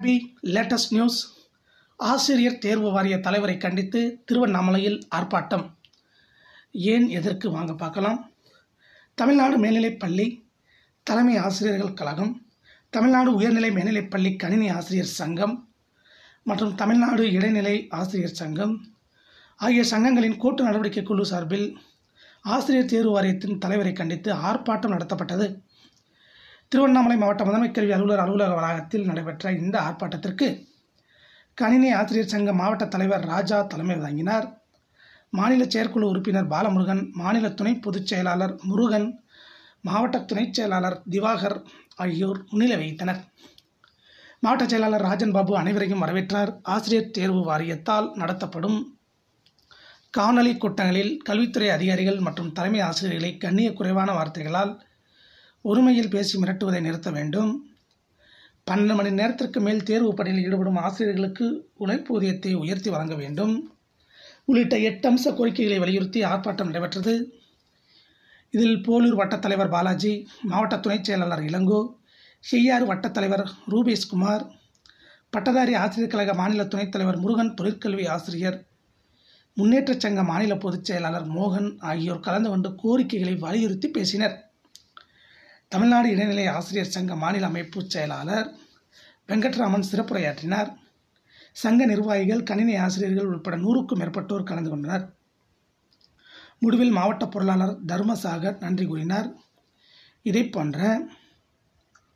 B latest news ஆசிரியர் தேர்வு வாரிய தலைவரை கண்டித்து திருவண்ணாமலையில் ஆர்ப்பாட்டம் ஏன் எதற்கு வாங்க பார்க்கலாம் தமிழ்நாடு மேல்நிலைப் பள்ளி தலைமை ஆசிரியர்கள் கழகம் தமிழ்நாடு உயர்நிலை மேல்நிலைப் பள்ளி கணினி ஆசிரியர் சங்கம் மற்றும் தமிழ்நாடு இடைநிலை ஆசிரியர் சங்கம் ஆகிய சங்கங்களின் கூட்டு நடவடிக்கை குழு சார்பில் ஆசிரியர் தேர்வு வாரியத்தின் தலைவரை கண்டித்து ஆர்ப்பாட்டம் நடத்தப்பட்டது திருவண்ணாமலை மாவட்ட முதன்மை கல்வி அலுவலர் அலுவலக வளாகத்தில் நடைபெற்ற இந்த ஆர்ப்பாட்டத்திற்கு கணினி ஆசிரியர் சங்க மாவட்ட தலைவர் ராஜா தலைமை வழங்கினார் மாநில செயற்குழு உறுப்பினர் பாலமுருகன் மாநில துணை பொதுச் செயலாளர் முருகன் மாவட்ட துணைச் செயலாளர் திவாகர் ஆகியோர் முன்னிலை வகித்தனர் மாவட்ட செயலாளர் ராஜன் பாபு அனைவரையும் வரவேற்றார் ஆசிரியர் தேர்வு வாரியத்தால் நடத்தப்படும் காணொலி கூட்டங்களில் கல்வித்துறை அதிகாரிகள் மற்றும் தலைமை ஆசிரியர்களை கண்ணிய குறைவான வார்த்தைகளால் ஒருமையில் பேசி மிரட்டுவதை நிறுத்த வேண்டும் பன்னெண்டு மணி நேரத்திற்கு மேல் தேர்வு பணியில் ஈடுபடும் ஆசிரியர்களுக்கு உழைப்பு ஊதியத்தை உயர்த்தி வழங்க வேண்டும் உள்ளிட்ட எட்டு அம்ச கோரிக்கைகளை வலியுறுத்தி ஆர்ப்பாட்டம் நடைபெற்றது இதில் போலூர் வட்டத் தலைவர் பாலாஜி மாவட்ட துணைச் செயலாளர் இளங்கோ செய்யாறு வட்டத் தலைவர் ரூபேஷ்குமார் பட்டதாரி ஆசிரியர் கழக மாநில துணைத் தலைவர் முருகன் தொழிற்கல்வி ஆசிரியர் முன்னேற்றச் சங்க மாநில பொதுச் செயலாளர் மோகன் ஆகியோர் கலந்து கொண்டு கோரிக்கைகளை வலியுறுத்தி பேசினர் தமிழ்நாடு இடைநிலை ஆசிரியர் சங்க மாநில அமைப்பு செயலாளர் வெங்கட்ராமன் சிறப்புரையாற்றினார் சங்க நிர்வாகிகள் கணினி ஆசிரியர்கள் உட்பட நூறுக்கும் மேற்பட்டோர் கலந்து கொண்டனர் முடிவில் மாவட்ட பொருளாளர் தர்மசாகர் நன்றி கூறினார் இதை போன்ற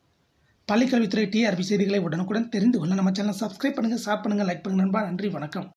பள்ளிக்கல்வித்துறை டிஆர்பி செய்திகளை உடனுக்குடன் தெரிந்து கொள்ள நம்ம சேனல் சப்ஸ்கிரைப் பண்ணுங்கள் ஷேர் பண்ணுங்கள் லைக் பண்ணுங்கள் நண்பா நன்றி வணக்கம்